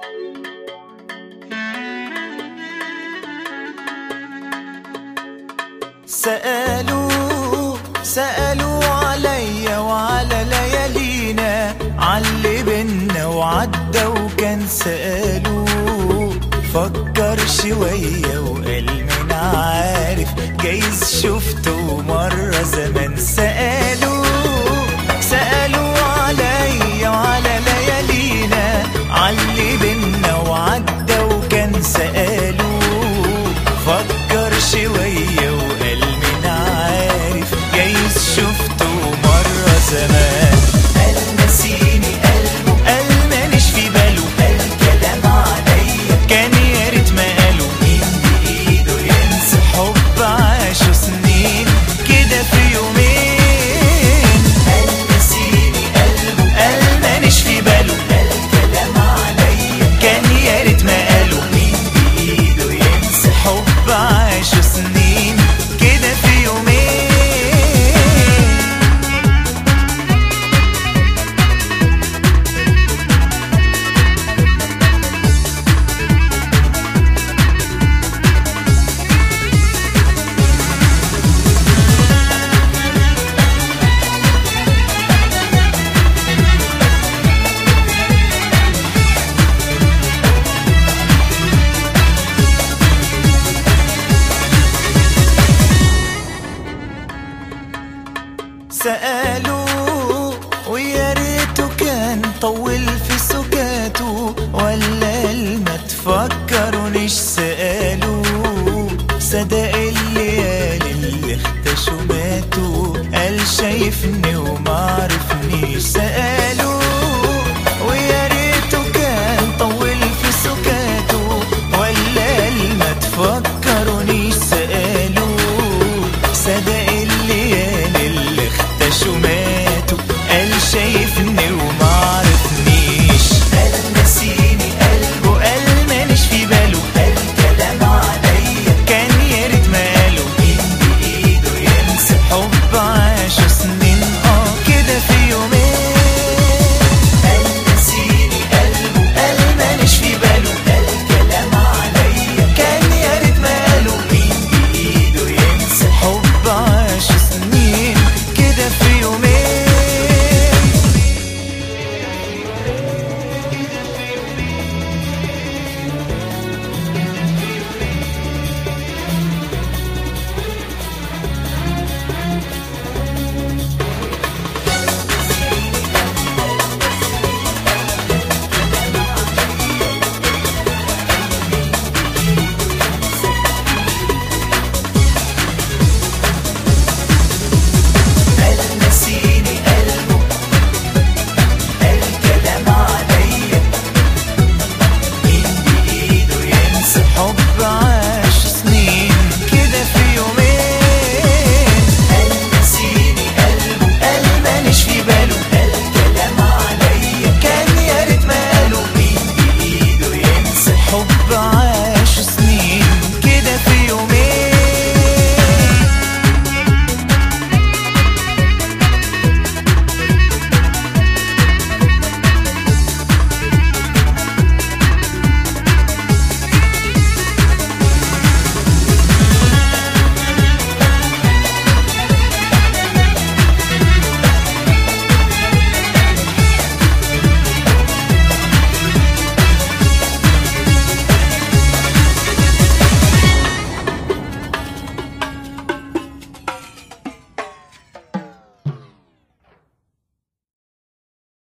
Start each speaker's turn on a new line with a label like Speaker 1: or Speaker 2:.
Speaker 1: سألوا سألوا عليا وعلى ليالينا عاللي بينا وعدى وكان سألوا فكر شوية وقال من عارف جايز شفته مرة زمان سألوا سألوا عليا وعلى ليالينا عاللي بينا وعدى وكان سألوا فكر شوية وقال من عارف جايز شفته مرة زمان قال نسيني قلبه قال ماليش في باله قال كلام عليا كان يا ريت ما قاله مين بإيده ينسى حب عاشوا سنين كده في يومين قال نسيني قلبه قال ماليش في باله قال كلام عليا كان يا ريت ما قاله مين بإيده ينسى حب عاشوا سنين كده في يومين سألوا ويا ريته كان طول في سكاته ولا ما تفكرونيش سألوا صدق الليالي اللي اختشوا ماتوا قال شايفني وما عرف